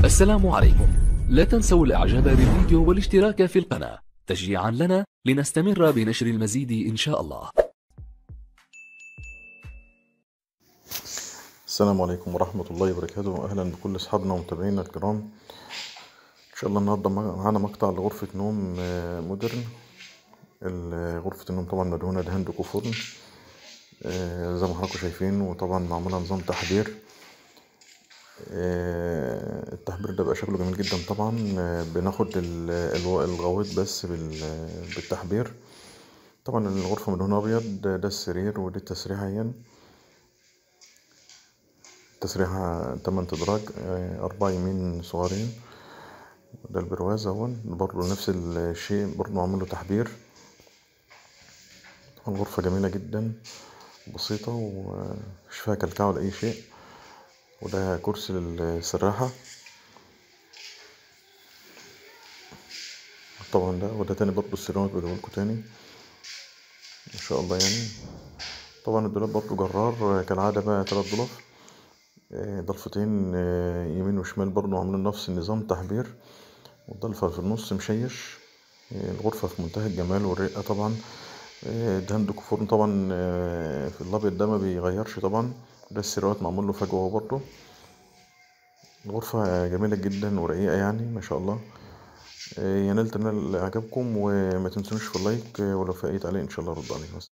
السلام عليكم لا تنسوا الاعجاب بالفيديو والاشتراك في القناة تشجيعا لنا لنستمر بنشر المزيد ان شاء الله السلام عليكم ورحمة الله وبركاته أهلا بكل أصحابنا ومتابعينا الكرام إن شاء الله النهاردة معانا مقطع لغرفة نوم آه، مودرن ال- غرفة النوم طبعا مدهونة دهان دوكو فرن آه، زي ما حضراتكم شايفين وطبعا معمولة نظام تحبير آه، التحبير ده بقى شكله جميل جدا طبعا آه، بناخد ال- الو- الغويط بس بال- بالتحبير طبعا الغرفة مدهونة أبيض ده ده السرير ودي التسريحة اهي تسريحة تمن تدراج آه، أربعة يمين صغيرين ده البرواز اهون برضه نفس الشيء برضه معمول له تحبير طبعا غرفة جميلة جدا بسيطة ومش فيها كلكعة ولا أي شيء وده كرسي للسراحة طبعا ده وده تاني برضه السيراميك بديهولكوا تاني إن شاء الله يعني طبعا الدولاب برضه جرار كالعادة بقى تلات ضلف آه، ضلفتين آه، يمين وشمال برضه عاملين نفس النظام تحبير والضلفة في النص مشيش آه، الغرفة في منتهى الجمال والرقة طبعا آه، دهان دوكو فرن طبعا آه، في الأبيض ده ما بيغيرش طبعا ده السيروات معمول له فجوة برضه الغرفة جميلة جدا ورقيقة يعني ما شاء الله آه، يا نلت نال إعجابكم وما تنسونوش في اللايك آه، ولو في أي تعليق إن شاء الله أرد عليه